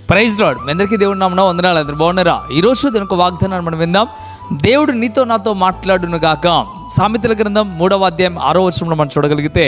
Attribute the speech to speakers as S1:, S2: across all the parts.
S1: praise lord మీ అందరికీ దేవుడు నామన వందనాలు అందరు బాగున్నారా ఈరోజు దీనికి వాగ్దానాన్ని మనం విందాం దేవుడు నీతో నాతో మాట్లాడును గాక సామెతల గ్రంథం మూడవ అధ్యాయం ఆరో వచనంలో మనం చూడగలిగితే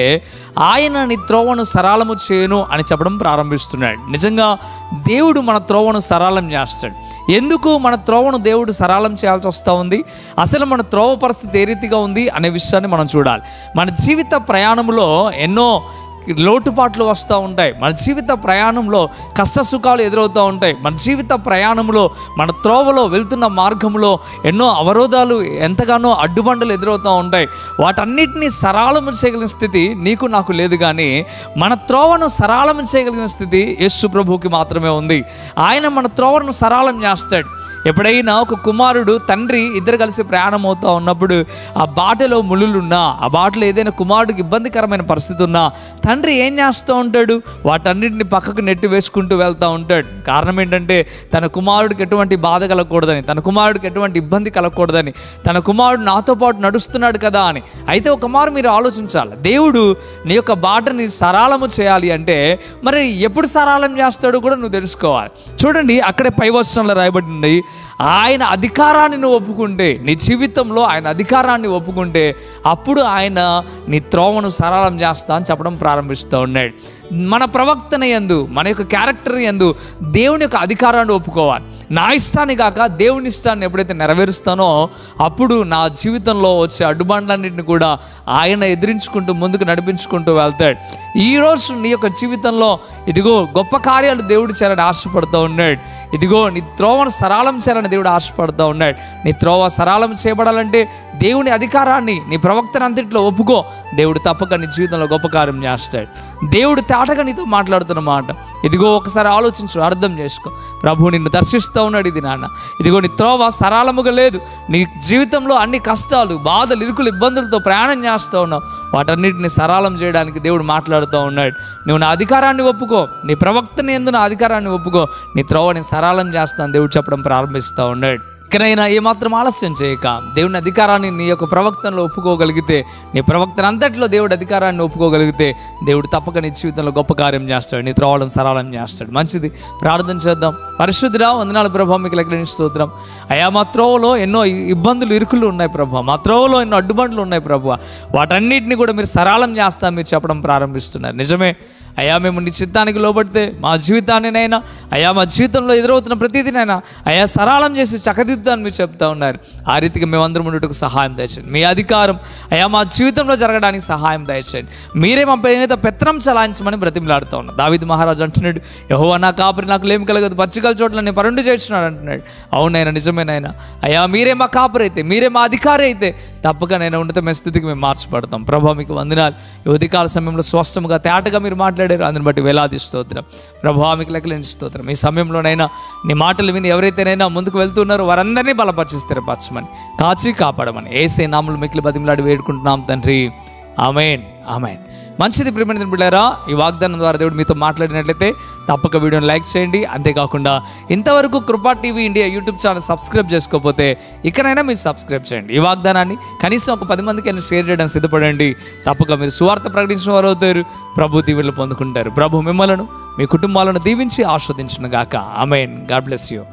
S1: ఆయన నీ త్రోవను సరళము చేయను అని చెప్పడం ప్రారంభిస్తున్నాడు నిజంగా దేవుడు మన త్రోవను సరళం చేస్తాడు ఎందుకు మన త్రోవను దేవుడు సరళం చేయాల్సి వస్తూ ఉంది అసలు మన త్రోవ పరిస్థితి ఏ రీతిగా ఉంది అనే విషయాన్ని మనం చూడాలి మన జీవిత ప్రయాణంలో ఎన్నో లోటుపాట్లు వస్తూ ఉంటాయి మన జీవిత ప్రయాణంలో కష్ట సుఖాలు ఎదురవుతూ ఉంటాయి మన జీవిత ప్రయాణంలో మన త్రోవలో వెళ్తున్న మార్గంలో ఎన్నో అవరోధాలు ఎంతగానో అడ్డుబండలు ఎదురవుతూ ఉంటాయి వాటన్నిటినీ సరళము చేయగలిగిన స్థితి నీకు నాకు లేదు కానీ మన త్రోవను సరళము చేయగలిగిన స్థితి యేసు ప్రభువుకి మాత్రమే ఉంది ఆయన మన త్రోవను సరళం చేస్తాడు ఎప్పుడైనా ఒక కుమారుడు తండ్రి ఇద్దరు కలిసి ప్రయాణం అవుతూ ఉన్నప్పుడు ఆ బాటలో ముళ్ళులున్నా ఆ బాటలో ఏదైనా కుమారుడికి ఇబ్బందికరమైన పరిస్థితి ఉన్నా తండ్రి ఏం చేస్తూ ఉంటాడు వాటన్నిటిని పక్కకు నెట్టి వేసుకుంటూ వెళ్తూ ఉంటాడు కారణం ఏంటంటే తన కుమారుడికి ఎటువంటి బాధ కలగకూడదని తన కుమారుడికి ఎటువంటి ఇబ్బంది కలగకూడదని తన కుమారుడు నాతో పాటు నడుస్తున్నాడు కదా అని అయితే ఒక మారు మీరు ఆలోచించాలి దేవుడు నీ యొక్క బాటని సరళము చేయాలి అంటే మరి ఎప్పుడు సరళం చేస్తాడో కూడా నువ్వు తెలుసుకోవాలి చూడండి అక్కడే పై వచనంలో రాయబడింది ఆయన అధికారాన్ని నువ్వు ఒప్పుకుంటే నీ జీవితంలో ఆయన అధికారాన్ని ఒప్పుకుంటే అప్పుడు ఆయన నీ త్రోవను సరళం చేస్తా అని చెప్పడం ప్రారంభిస్తూ ఉన్నాడు మన ప్రవక్తన ఎందు మన యొక్క క్యారెక్టర్ ఎందు దేవుని యొక్క అధికారాన్ని ఒప్పుకోవాలి నా ఇష్టాన్ని కాక దేవుని ఇష్టాన్ని ఎప్పుడైతే నెరవేరుస్తానో అప్పుడు నా జీవితంలో వచ్చే అడ్డుబండ్లన్నింటిని కూడా ఆయన ఎదిరించుకుంటూ ముందుకు నడిపించుకుంటూ వెళ్తాడు ఈరోజు నీ యొక్క జీవితంలో ఇదిగో గొప్ప కార్యాలు దేవుడు చేయాలని ఆశపడుతూ ఉన్నాడు ఇదిగో నీ త్రోవను సరళం చేయాలని దేవుడు ఆశపడుతూ ఉన్నాడు నీ త్రోవ సరళం చేయబడాలంటే దేవుని అధికారాన్ని నీ ప్రవక్తన అంతట్లో ఒప్పుకో దేవుడు తప్పక నీ జీవితంలో గొప్ప కార్యం చేస్తాడు దేవుడు తేటగా నీతో మాట్లాడుతున్న మాట ఇదిగో ఒకసారి ఆలోచించు అర్థం చేసుకో ప్రభు నిన్ను దర్శిస్తూ ఉన్నాడు ఇది నాన్న ఇదిగో నీ త్రోవ సరళముగా లేదు నీ జీవితంలో అన్ని కష్టాలు బాధలు ఇరుకులు ఇబ్బందులతో ప్రయాణం చేస్తూ ఉన్నావు వాటన్నిటిని సరళం చేయడానికి దేవుడు మాట్లాడుతూ ఉన్నాడు నువ్వు నా అధికారాన్ని ఒప్పుకో నీ ప్రవక్తని ఎందు నా అధికారాన్ని ఒప్పుకో నీ త్రోవని సరళం చేస్తాను దేవుడు చెప్పడం ప్రారంభిస్తూ ఉన్నాడు ఇకనైనా ఏమాత్రం ఆలస్యం చేయక దేవుని అధికారాన్ని నీ యొక్క ప్రవక్తనలో ఒప్పుకోగలిగితే నీ ప్రవక్తన అంతట్లో దేవుడి అధికారాన్ని ఒప్పుకోగలిగితే దేవుడు తప్పక నీ జీవితంలో గొప్ప కార్యం చేస్తాడు నీ త్రోవడం సరళం చేస్తాడు మంచిది ప్రార్థన చేద్దాం పరిశుద్ధిరా వందనాల ప్రభావ మీకు లెక్కలేని స్తోత్రం అయా మా త్రోవలో ఎన్నో ఇబ్బందులు ఇరుకులు ఉన్నాయి ప్రభా మా త్రోవలో ఎన్నో అడ్డుబండ్లు ఉన్నాయి ప్రభా వాటన్నిటిని కూడా మీరు సరళం చేస్తాం మీరు చెప్పడం ప్రారంభిస్తున్నారు నిజమే అయ్యా మేము నీ చిత్తానికి లోబడితే మా జీవితాన్నినైనా అయ్యా మా జీవితంలో ఎదురవుతున్న ప్రతిదీనైనా అయ్యా సరళం చేసి చక్కదిద్దాన్ని మీరు చెప్తా ఉన్నారు ఆ రీతిగా మేమందరం ఉండటకు సహాయం దయచేయండి మీ అధికారం అయ్యా మా జీవితంలో జరగడానికి సహాయం దయచేయండి మీరే మా మీద పెత్తనం చలాయించమని బ్రతిమలాడుతూ ఉన్నాం దావిది మహారాజు అంటున్నాడు యహో నా కాపరి నాకు లేమి కలగదు పచ్చికల చోట్ల నేను పరుండు చేస్తున్నాడు అంటున్నాడు అవునైనా నిజమేనైనా అయ్యా మీరే మా కాపరి అయితే మీరే మా అధికారి అయితే తప్పక నేను ఉన్నతమైన స్థితికి మేము మార్చబడతాం ప్రభా మీకు వందనాలు ఈ ఉదయకాల సమయంలో స్పష్టంగా తేటగా మీరు మాట్లాడారు అందుని బట్టి వేలాది స్తోత్రం ప్రభా మీకు లెక్కలేని స్తోత్రం ఈ సమయంలోనైనా నీ మాటలు విని ఎవరైతేనైనా ముందుకు వెళ్తున్నారో వారందరినీ బలపరిచి స్థిరపరచమని కాచి కాపాడమని ఏసే నాములు మిక్కిలి బతిమలాడి వేడుకుంటున్నాం తండ్రి ఆమెన్ ఆమెన్ మంచిది ప్రియమైన బిడ్డారా ఈ వాగ్దానం ద్వారా దేవుడు మీతో మాట్లాడినట్లయితే తప్పక వీడియోని లైక్ చేయండి అంతేకాకుండా ఇంతవరకు Kripa TV India YouTube channel subscribe చేసుకోకపోతే ఇకనైనా మీరు సబ్స్క్రైబ్ చేయండి ఈ వాగ్దానాన్ని కనీసం ఒక పది మందికి అయినా షేర్ చేయడం సిద్ధపడండి తప్పక మీరు సువార్త ప్రకటించిన వారు అవుతారు ప్రభు దీవెనలు పొందుకుంటారు ప్రభు మిమ్మలను మీ కుటుంబాలను దీవించి ఆస్వాదించును గాక ఆమెన్ గాడ్ బ్లెస్ యూ